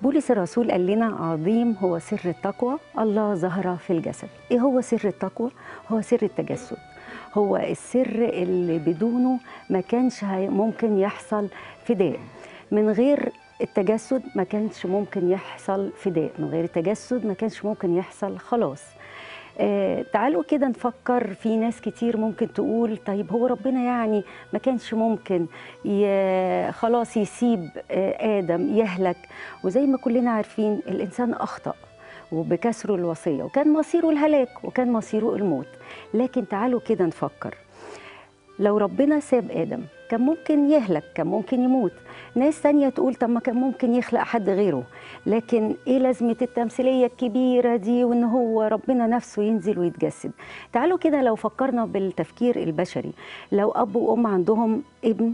بولس الرسول قال لنا عظيم هو سر التقوى الله ظهر في الجسد ايه هو سر التقوى هو سر التجسد هو السر اللي بدونه ما كانش هي- ممكن يحصل فداء من غير التجسد ما كانش ممكن يحصل فداء من غير التجسد ما كانش ممكن يحصل خلاص آه تعالوا كده نفكر في ناس كتير ممكن تقول طيب هو ربنا يعني ما كانش ممكن ي- خلاص يسيب آه آدم يهلك وزي ما كلنا عارفين الإنسان أخطأ وبكسره الوصية وكان مصيره الهلاك وكان مصيره الموت لكن تعالوا كده نفكر لو ربنا ساب آدم كان ممكن يهلك كان ممكن يموت ناس تانية تقول طب ما كان ممكن يخلق حد غيره لكن ايه لازمة التمثيلية الكبيرة دي وان هو ربنا نفسه ينزل ويتجسد تعالوا كده لو فكرنا بالتفكير البشري لو اب وام عندهم ابن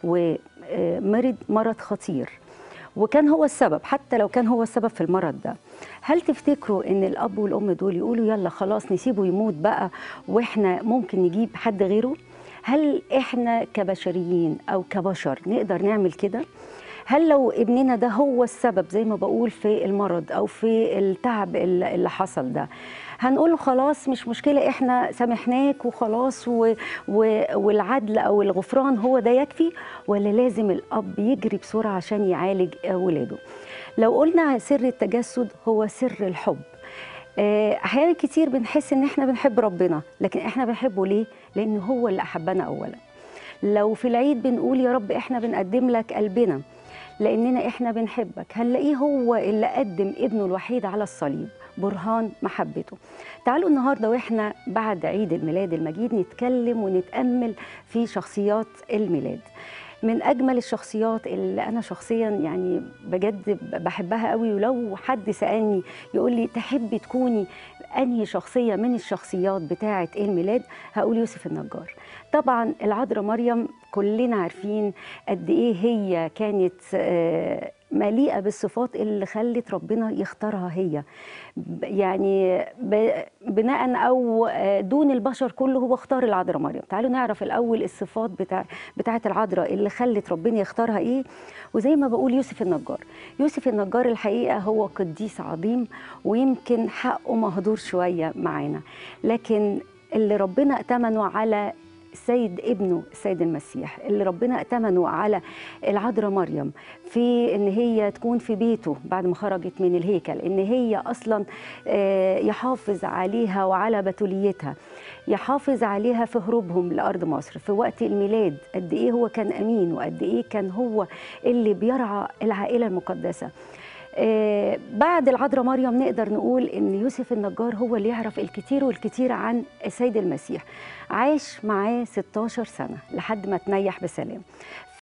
ومرض مرض خطير وكان هو السبب حتى لو كان هو السبب في المرض ده هل تفتكروا ان الاب والام دول يقولوا يلا خلاص نسيبه يموت بقى واحنا ممكن نجيب حد غيره هل احنا كبشريين او كبشر نقدر نعمل كده هل لو ابننا ده هو السبب زي ما بقول في المرض او في التعب اللي اللي حصل ده هنقول له خلاص مش مشكله احنا سامحناك وخلاص و... و... والعدل او الغفران هو ده يكفي ولا لازم الاب يجري بسرعه عشان يعالج ولاده لو قلنا سر التجسد هو سر الحب آه، احيانا كتير بنحس ان احنا بنحب ربنا لكن احنا بنحبه ليه لان هو اللي احبنا اولا لو في العيد بنقول يا رب احنا بنقدم لك قلبنا لاننا احنا بنحبك هنلاقيه هو اللي قدم ابنه الوحيد على الصليب برهان محبته تعالوا النهارده واحنا بعد عيد الميلاد المجيد نتكلم ونتامل في شخصيات الميلاد من اجمل الشخصيات اللي انا شخصيا يعني بجد بحبها قوي ولو حد سالني يقول لي تحبي تكوني انهي شخصيه من الشخصيات بتاعه الميلاد هقول يوسف النجار طبعا العذراء مريم كلنا عارفين قد ايه هي كانت آه، مليئه بالصفات اللي خلت ربنا يختارها هي ب- يعني ب- بناء او آه، دون البشر كله هو اختار العذراء مريم تعالوا نعرف الاول الصفات بتاع بتاعه العذراء اللي خلت ربنا يختارها ايه وزي ما بقول يوسف النجار يوسف النجار الحقيقه هو قديس عظيم ويمكن حقه مهدور شويه معانا لكن اللي ربنا ائتمنه على السيد ابنه السيد المسيح اللي ربنا ائتمنه على العذراء مريم في ان هي تكون في بيته بعد ما خرجت من الهيكل ان هي اصلا آه، يحافظ عليها وعلى بتوليتها يحافظ عليها في هروبهم لارض مصر في وقت الميلاد قد ايه هو كان امين وقد ايه كان هو اللي بيرعى العائله المقدسه آه، بعد العذراء مريم نقدر نقول ان يوسف النجار هو اللي يعرف الكثير والكثير عن السيد المسيح عاش معاه 16 سنه لحد ما تنيح بسلام